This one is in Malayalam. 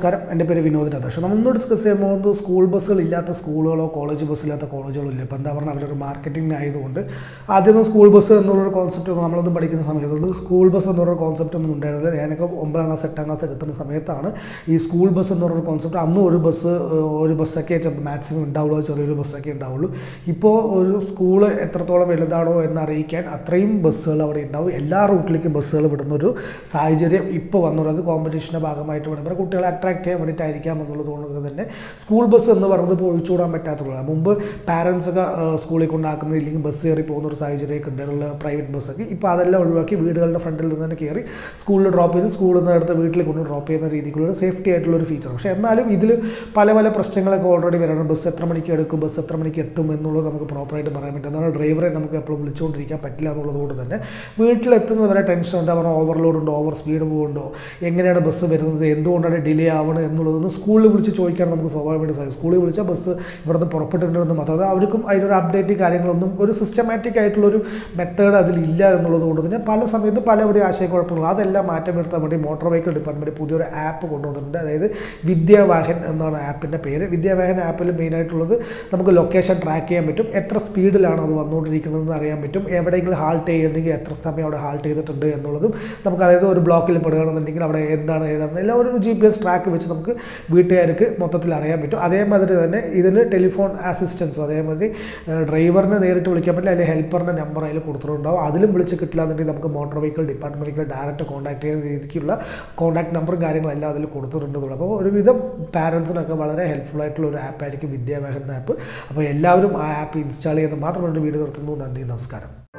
നമസ്കാരം എൻ്റെ പേര് വിനോദ് രാധാകൃഷ്ണൻ നമ്മൾ ഇന്ന് ഡിസ്കസ് ചെയ്യാൻ പോകുന്നത് സ്കൂൾ ബസ്സുകൾ ഇല്ലാത്ത സ്കൂളുകളോ കോളേജ് ബസ് ഇല്ലാത്ത കോളേജുകളോ ഇല്ല ഇപ്പോൾ എന്താ പറഞ്ഞാൽ അവരൊരു മാർക്കറ്റിംഗ് ആയതുകൊണ്ട് ആദ്യം സ്കൂൾ ബസ് എന്നുള്ളൊരു കോൺസെപ്റ്റ് നമ്മളൊന്നും പഠിക്കുന്ന സമയത്ത് സ്കൂൾ ബസ് എന്നുള്ള കോൺസെപ്റ്റ് ഒന്നും ഉണ്ടായിരുന്നില്ല ഞാനൊക്കെ ഒമ്പതാം ക്ലാസ് എട്ടാം ക്ലാസ് എത്തുന്ന സമയത്താണ് ഈ സ്കൂൾ ബസ് എന്ന് പറയുന്ന കോൺസെപ്റ്റ് അന്ന് ഒരു ബസ് ഏഹ്, ഒരു ബസ്സൊക്കെ ചിലപ്പോൾ മാക്സിമം ഉണ്ടാവുള്ളൂ ചെറിയൊരു ബസ്സൊക്കെ ഉണ്ടാവുള്ളൂ ഇപ്പോൾ ഒരു സ്കൂൾ എത്രത്തോളം വലുതാണോ എന്ന് അറിയിക്കാൻ അത്രയും ബസ്സുകൾ അവിടെ ഉണ്ടാവും എല്ലാ റൂട്ടിലേക്കും ബസ്സുകൾ വിടുന്ന ഒരു സാഹചര്യം ഇപ്പോൾ വന്നുള്ളത് കോമ്പറ്റീഷൻ്റെ ഭാഗമായിട്ട് വേണം ഇവിടെ കുട്ടികളെ അട്രാക്ട് ചെയ്യാൻ വേണ്ടിയിട്ടായിരിക്കാം എന്നുള്ളത് കൊണ്ട് തന്നെ സ്കൂൾ ബസ് എന്ന് പറയുന്നത് ഇപ്പോൾ ഒഴിച്ചുകൂടാൻ പറ്റാത്തുള്ളതാണ് മുമ്പ് പാരൻസ് ഒക്കെ ഏഹ്, സ്കൂളിൽ കൊണ്ടാക്കുന്നത് ഇല്ലെങ്കിൽ ബസ് കയറി പോകുന്ന ഒരു സാഹചര്യമൊക്കെ ഉണ്ടായിരുന്ന പ്രൈവറ്റ് ബസ്സൊക്കെ ഇപ്പോൾ അതെല്ലാം ഒഴിവാക്കി വീടുകളുടെ ഫ്രണ്ടിൽ നിന്ന് തന്നെ കയറി സ്കൂളിൽ ഡ്രോപ്പ് ചെയ്ത് സ്കൂളിൽ നിന്ന് എടുത്ത് വീട്ടിൽ കൊണ്ട് ഡ്രോപ്പ് ചെയ്യുന്ന രീതിക്കുള്ള സേഫ്റ്റി ആയിട്ടുള്ള ഒരു ഫീച്ചർ പക്ഷേ എന്നാലും ഇതിൽ പല പല പ്രശ്നങ്ങളൊക്കെ ഓൾറെഡി വരണം ബസ് എത്ര മണിക്ക് എടുക്കും ബസ് എത്ര മണിക്ക് എത്തും എന്നുള്ളത് നമുക്ക് പ്രോപ്പറായിട്ട് പറയാൻ പറ്റും എന്നാൽ ഡ്രൈവറെ നമുക്ക് എപ്പോഴും വിളിച്ചുകൊണ്ടിരിക്കാൻ പറ്റില്ല എന്നുള്ളത് കൊണ്ട് തന്നെ വീട്ടിലെത്തുന്നത് വരെ ടെൻഷൻ എന്താ പറയുക ഓവർലോഡ് ഉണ്ടോ ഓവർ സ്പീഡ് പോകുന്നുണ്ടോ എങ്ങനെയാണ് ബസ് വരുന്നത് എന്തുകൊണ്ടാണ് ഡിലേ ആവണത് എന്നുള്ളതൊന്ന് സ്കൂളിൽ വിളിച്ച് ചോദിക്കാൻ നമുക്ക് സ്വാഭാവികമായിട്ട് സാധിക്കും സ്കൂളിൽ വിളിച്ചാൽ ബസ് ഇവിടുന്ന് പുറപ്പെട്ടിട്ടുണ്ടെന്ന് മാത്രം അത് അവർക്കും അതിനൊരു അപ്ഡേറ്റ് കാര്യങ്ങളൊന്നും ഒരു സിസ്റ്റമാറ്റിക് ആയിട്ടുള്ളൊരു മെത്തേഡ് അതിലില്ല എന്നുള്ളത് കൊണ്ട് തന്നെ പല സമയത്ത് പലവിടെ ആശയക്കുഴപ്പങ്ങൾ അതെല്ലാം മാറ്റം വരുത്താൻ വേണ്ടി മോട്ടോർ വെഹിക്കിൾ ഡിപ്പാർട്ട്മെൻറ്റ് പുതിയൊരു ആപ്പ് കൊണ്ടുവന്നിട്ടുണ്ട് അതായത് വിദ്യാവാഹൻ എന്നാണ് ആപ്പിൻ്റെ പേര് വിദ്യാവാഹൻ ആപ്പിൽ മെയിനായിട്ടുള്ളത് നമുക്ക് ലൊക്കേഷൻ ട്രാക്ക് ചെയ്യാൻ പറ്റും എത്ര സ്പീഡിലാണ് അത് വന്നുകൊണ്ടിരിക്കുന്നതെന്ന് അറിയാൻ പറ്റും എവിടെയെങ്കിലും ഹാൾട്ട് ചെയ്യുന്നുണ്ടെങ്കിൽ എത്ര സമയം അവിടെ ഹാൾട്ട് ചെയ്തിട്ടുണ്ട് എന്നുള്ളതും നമുക്ക് അതായത് ഒരു ബ്ലോക്കിൽ പെടുകയാണെന്നുണ്ടെങ്കിൽ അവിടെ എന്താണ് ഏതാണ് എല്ലാം ഒരു ജി പി എസ് ട്രാക്ക് വെച്ച് നമുക്ക് വീട്ടുകാർക്ക് മൊത്തത്തിൽ അറിയാൻ പറ്റും അതേമാതിരി തന്നെ ഇതിന് ടെലിഫോൺ അസിസ്റ്റൻസ് അതേമാതിരി ഏഹ്, ഡ്രൈവറിനെ നേരിട്ട് വിളിക്കാൻ പറ്റില്ല അല്ലെങ്കിൽ ഹെൽപ്പറിൻ്റെ നമ്പർ അതിൽ കൊടുത്തിട്ടുണ്ടാവും അതിലും വിളിച്ച് കിട്ടില്ല എന്നുണ്ടെങ്കിൽ നമുക്ക് മോട്ടോർ വെഹിക്കിൾ ഡിപ്പാർട്ട്മെൻറ്റിൽ ഡയറക്റ്റ് കോൺടാക്ട് ചെയ്യുന്ന രീതിക്കുള്ള കോൺടാക്ട് നമ്പറും കാര്യങ്ങളെല്ലാം അതിൽ കൊടുത്തിട്ടുണ്ടെന്നുള്ളൂ അപ്പോൾ ഒരുവിധം പാരൻസിനൊക്കെ വളരെ ഹെൽപ്ഫുൾ ആയിട്ടുള്ള ഒരു ആപ്പായിരിക്കും വിദ്യാവാഹൻ ആപ്പ് അപ്പോൾ എല്ലാവരും ആ ആപ്പ് ഇൻസ്റ്റാൾ ചെയ്യുന്നത് മാത്രം വേണ്ടി വീഡിയോ നിർത്തുന്നു നന്ദി നമസ്കാരം